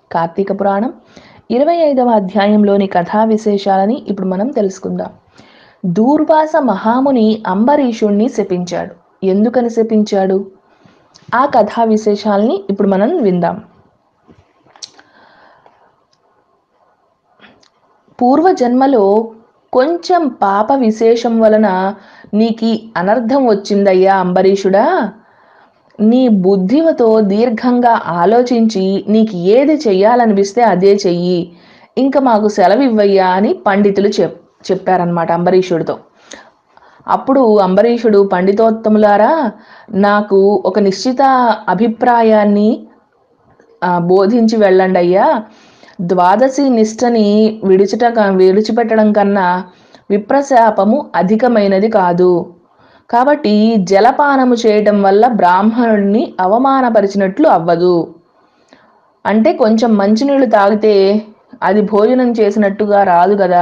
కార్తీక పురాణం ఇరవై ఐదవ అధ్యాయంలోని కథా విశేషాలని ఇప్పుడు మనం తెలుసుకుందాం దూర్వాస మహాముని అంబరీషుణ్ణి శపించాడు ఎందుకని శపించాడు ఆ కథా విశేషాలని ఇప్పుడు మనం విందాం పూర్వజన్మలో కొంచెం పాప విశేషం వలన నీకి అనర్థం వచ్చిందయ్యా అంబరీషుడా నీ బుద్ధివతో దీర్ఘంగా ఆలోచించి నీకు ఏది చెయ్యాలనిపిస్తే అదే చెయ్యి ఇంకా మాకు సెలవు ఇవ్వయ్యా అని పండితులు చెప్ చెప్పారనమాట అంబరీషుడితో అప్పుడు అంబరీషుడు పండితోత్తములారా నాకు ఒక నిశ్చిత అభిప్రాయాన్ని ఆ, బోధించి వెళ్ళండి అయ్యా ద్వాదశి నిష్టని విడిచిట విడిచిపెట్టడం కన్నా విప్రశాపము అధికమైనది కాదు కాబట్టి జలపానము చేయటం వల్ల బ్రాహ్మణుడిని అవమానపరిచినట్లు అవ్వదు అంటే కొంచెం మంచినీళ్ళు తాగితే అది భోజనం చేసినట్టుగా రాదు కదా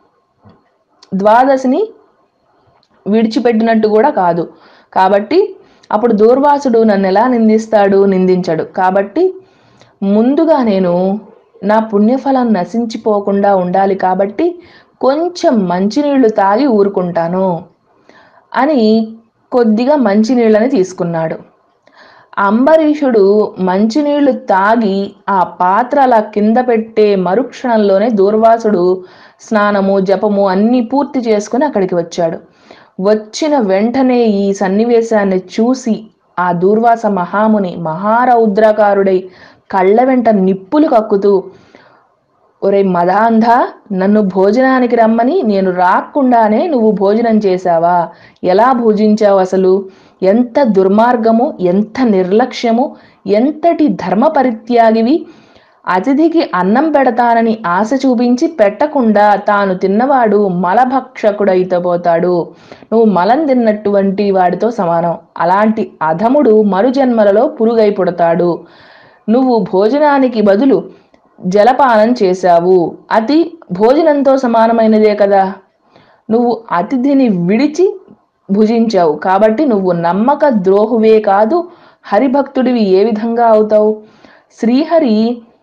ద్వాదశిని విడిచిపెట్టినట్టు కూడా కాదు కాబట్టి అప్పుడు దూర్వాసుడు నన్ను ఎలా నిందిస్తాడు నిందించడు కాబట్టి ముందుగా నేను నా పుణ్యఫలం నశించిపోకుండా ఉండాలి కాబట్టి కొంచెం మంచినీళ్లు తాగి ఊరుకుంటాను అని కొద్దిగా మంచినీళ్ళని తీసుకున్నాడు అంబరీషుడు మంచినీళ్లు తాగి ఆ పాత్ర అలా కింద పెట్టే మరుక్షణంలోనే దూర్వాసుడు స్నానము జపము అన్నీ పూర్తి చేసుకుని అక్కడికి వచ్చాడు వచ్చిన వెంటనే ఈ సన్నివేశాన్ని చూసి ఆ దూర్వాస మహాముని మహారౌద్రకారుడై కళ్ళ వెంట నిప్పులు కక్కుతూ ఒరే మదాంధ నన్ను భోజనానికి రమ్మని నేను రాకుండానే నువ్వు భోజనం చేశావా ఎలా భోజించావు అసలు ఎంత దుర్మార్గము ఎంత నిర్లక్ష్యము ఎంతటి ధర్మ పరిత్యాగివి అతిథికి అన్నం పెడతానని ఆశ చూపించి పెట్టకుండా తాను తిన్నవాడు మలభక్షకుడైతే పోతాడు నువ్వు మలం తిన్నటువంటి వాడితో సమానం అలాంటి అధముడు మరుజన్మలలో పురుగై పుడతాడు నువ్వు భోజనానికి బదులు జలపానం చేశావు అతి భోజనంతో సమానమైనదే కదా నువ్వు అతిథిని విడిచి భుజించావు కాబట్టి నువ్వు నమ్మక ద్రోహువే కాదు హరిభక్తుడివి ఏ విధంగా అవుతావు శ్రీహరి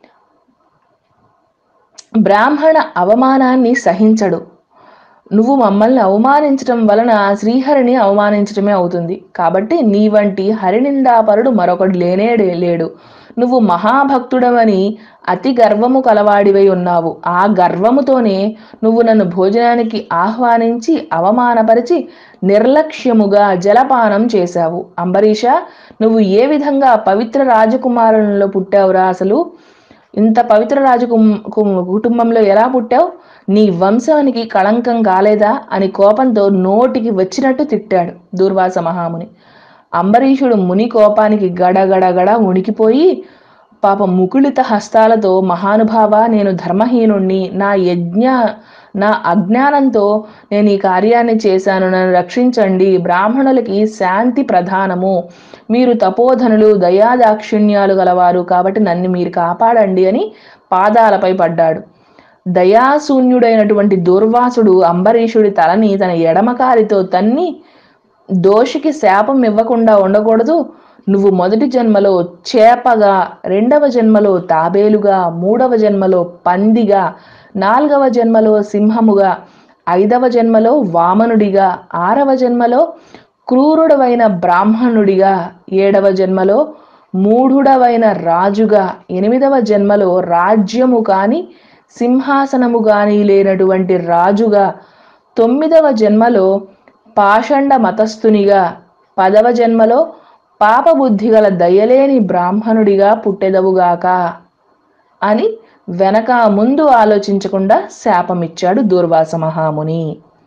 బ్రాహ్మణ అవమానాన్ని సహించడు నువ్వు మమ్మల్ని అవమానించటం వలన శ్రీహరిని అవమానించటమే అవుతుంది కాబట్టి నీ వంటి హరినిందాపరుడు మరొకడు లేనే లేడు నువ్వు మహాభక్తుడవని అతి గర్వము కలవాడివై ఉన్నావు ఆ గర్వముతోనే నువ్వు నన్ను భోజనానికి ఆహ్వానించి అవమానపరిచి నిర్లక్ష్యముగా జలపానం చేశావు అంబరీష నువ్వు ఏ విధంగా పవిత్ర రాజకుమారులలో పుట్టావురా అసలు ఇంత పవిత్ర రాజు కుం- కు- కుటుంబంలో ఎలా పుట్టావు నీ వంశానికి కళంకం కాలేదా అని కోపంతో నోటికి వచ్చినట్టు తిట్టాడు దూర్వాస మహాముని అంబరీషుడు ముని కోపానికి గడగడగడ ఉనికిపోయి పాప ముకుళిత హస్తాలతో మహానుభావ నేను ధర్మహీనుణ్ణి నా యజ్ఞ నా అజ్ఞానంతో నేను ఈ కార్యాన్ని చేశాను నన్ను రక్షించండి బ్రాహ్మణులకి శాంతి ప్రధానము మీరు తపోధనులు దయాదాక్షిణ్యాలు గలవారు కాబట్టి నన్ను మీరు కాపాడండి అని పాదాలపై పడ్డాడు దయాశూన్యుడైనటువంటి దుర్వాసుడు అంబరీషుడి తలని తన ఎడమకాలితో తన్ని దోషికి శాపం ఇవ్వకుండా ఉండకూడదు నువ్వు మొదటి జన్మలో చేపగా రెండవ జన్మలో తాబేలుగా మూడవ జన్మలో పందిగా నాలుగవ జన్మలో సింహముగా ఐదవ జన్మలో వామనుడిగా ఆరవ జన్మలో క్రూరుడవైన బ్రాహ్మణుడిగా ఏడవ జన్మలో మూఢుడవైన రాజుగా ఎనిమిదవ జన్మలో రాజ్యము కాని సింహాసనము గాని లేనటువంటి రాజుగా తొమ్మిదవ జన్మలో పాషండ మతస్థునిగా పదవ జన్మలో పాపబుద్ధి గల దయలేని బ్రాహ్మణుడిగా పుట్టెదవుగాక అని వెనక ముందు ఆలోచించకుండా శాపమిచ్చాడు దూర్వాస మహాముని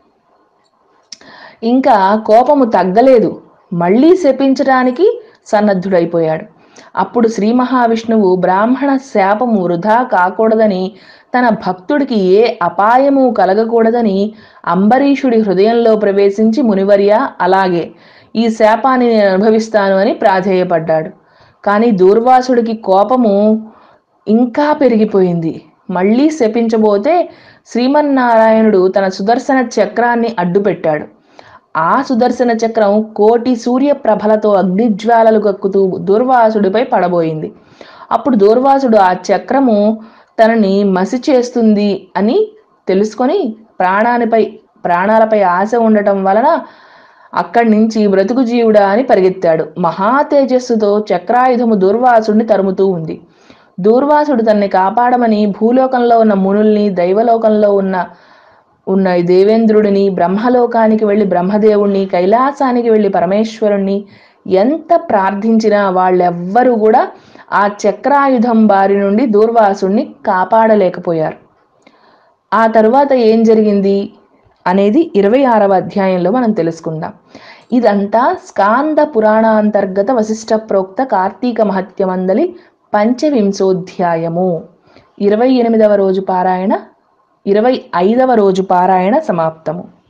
ఇంకా కోపము తగ్గలేదు మళ్ళీ శపించడానికి సన్నద్ధుడైపోయాడు అప్పుడు శ్రీ మహావిష్ణువు బ్రాహ్మణ శాపము వృధా కాకూడదని తన భక్తుడికి ఏ అపాయము కలగకూడదని అంబరీషుడి హృదయంలో ప్రవేశించి మునివర్య అలాగే ఈ శాపాన్ని నేను అనుభవిస్తాను అని ప్రాధేయపడ్డాడు కానీ దూర్వాసుడికి కోపము ఇంకా పెరిగిపోయింది మళ్ళీ శపించబోతే శ్రీమన్నారాయణుడు తన సుదర్శన చక్రాన్ని అడ్డుపెట్టాడు ఆ సుదర్శన చక్రం కోటి సూర్యప్రభలతో అగ్నిజ్వాలలు కక్కుతూ దుర్వాసుడిపై పడబోయింది అప్పుడు దూర్వాసుడు ఆ చక్రము తనని మసి చేస్తుంది అని తెలుసుకొని ప్రాణానిపై ప్రాణాలపై ఆశ ఉండటం వలన అక్కడి నుంచి బ్రతుకు జీవుడా అని పరిగెత్తాడు మహా తేజస్సుతో చక్రాయుధము దూర్వాసుడిని తరుముతూ ఉంది దూర్వాసుడు తనని కాపాడమని భూలోకంలో ఉన్న మునుల్ని దైవలోకంలో ఉన్న ఉన్న ఈ దేవేంద్రుడిని బ్రహ్మలోకానికి వెళ్ళి బ్రహ్మదేవుణ్ణి కైలాసానికి వెళ్ళి పరమేశ్వరుణ్ణి ఎంత ప్రార్థించినా వాళ్ళెవ్వరూ కూడా ఆ చక్రాయుధం బారి నుండి దూర్వాసుణ్ణి కాపాడలేకపోయారు ఆ తరువాత ఏం జరిగింది అనేది ఇరవై ఆరవ అధ్యాయంలో మనం తెలుసుకుందాం ఇదంతా స్కాంద పురాణాంతర్గత వశిష్ట ప్రోక్త కార్తీక మహత్యమందలి పంచవింశోధ్యాయము ఇరవై ఎనిమిదవ రోజు పారాయణ ఇరవై ఐదవ రోజు పారాయణ సమాప్తము